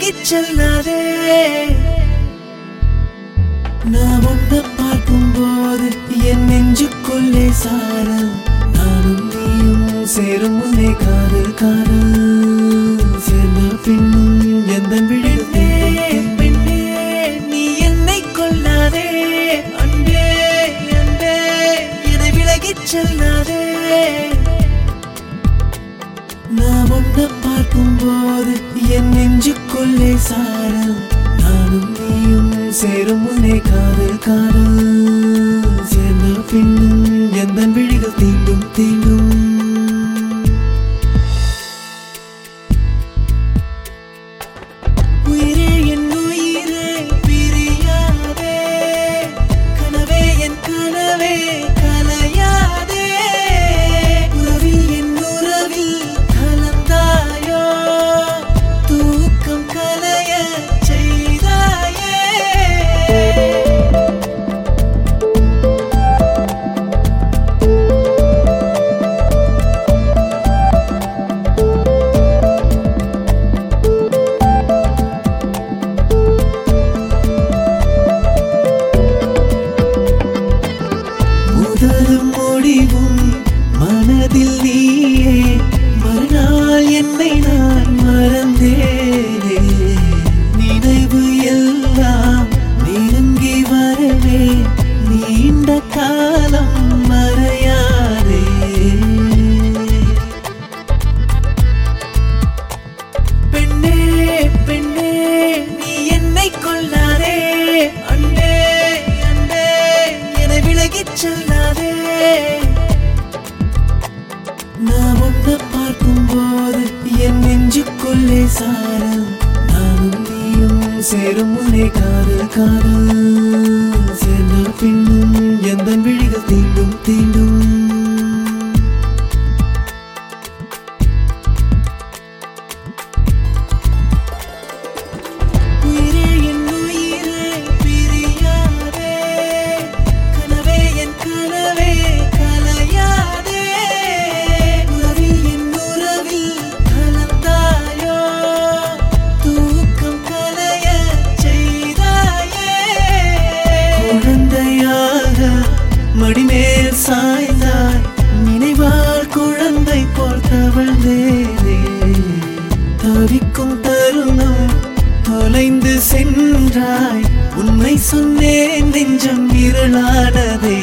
விலகிச் செல்லாதே நான் உன்னை பார்க்கும் போது என் நெஞ்சுக்குள்ளே சாரல் நானும் நீயும் சேரும் முன்னே காதல் காதல் சேர்ந்த பின்னும் எந்த விழித்தே பெண்ணே நீ என்னை கொல்லாதே அன்பே அன்பே என்னை விலகிச் செல்லாதே நான் உன்னை பார்க்கும் போது என் நெஞ்சுக்குள்ளே சாரல் நானும் நீயும் சேரும் முன்னே காதல் காதல் சேர்ந்த பின்னும் எந்த விழிகள் தீண்டும் தீண்டும் உயிரே என் உயிரே பிரியாதே கனவே என் கனவே கலையாதே உறவில் என் உறவில் கலந்தாயோ தூக்கம் கலைய செய்தாயே முதலும் முடிவும் மனதில் நீயே மறுநாள் என்னை நான் மறந்தேனே நினைவு எல்லாம் நெருங்கி வரவே நீண்ட காலம் மறையாதே பெண்ணே பெண்ணே நீ என்னை கொல்லாதே அன்பே அன்பே என்னை விலகிச் செல்லாதே நான் உன்னை பார்க்கும் போது என் நெஞ்சுக்குள்ளே சாரல் நானும் நீயும் சேரும் முன்னே காதல் காதல் சேர்ந்த பின்னும் எந்த விழிகள் தீண்டும் தீண்டும் உயிரே என் உயிரே பிரியாதே கனவே என் கனவே கலையாதே உறவில் என் உறவில் கலந்தாயோ தூக்கம் கலைய செய்தாயே குழந்தையாக மடிமேல் சாய்ந்தாய் நினைவால் குழந்தை போல் தவழ்ந்தேனே தவிக்கும் தருணம் தொலைந்து சென்றாய் உண்மை சொன்னேன் நெஞ்சம் இருளானதே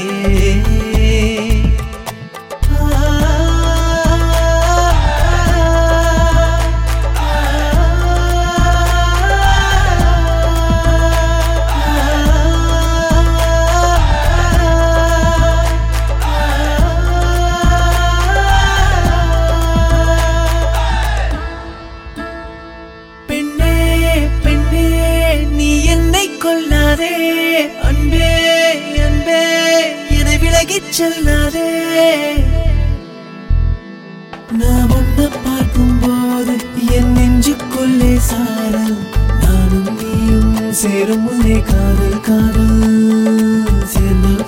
பெண்ணே பெண்ணே நீ என்னை கொல்லாதே அன்பே அன்பே என்னை விலகிச் செல்லாதே நான் உன்னை பார்க்கும் போது என் நெஞ்சுக்குள்ளே சாரல் நானும் நீயும் சேரும் முன்னே காதல் காதல் சேர்ந்த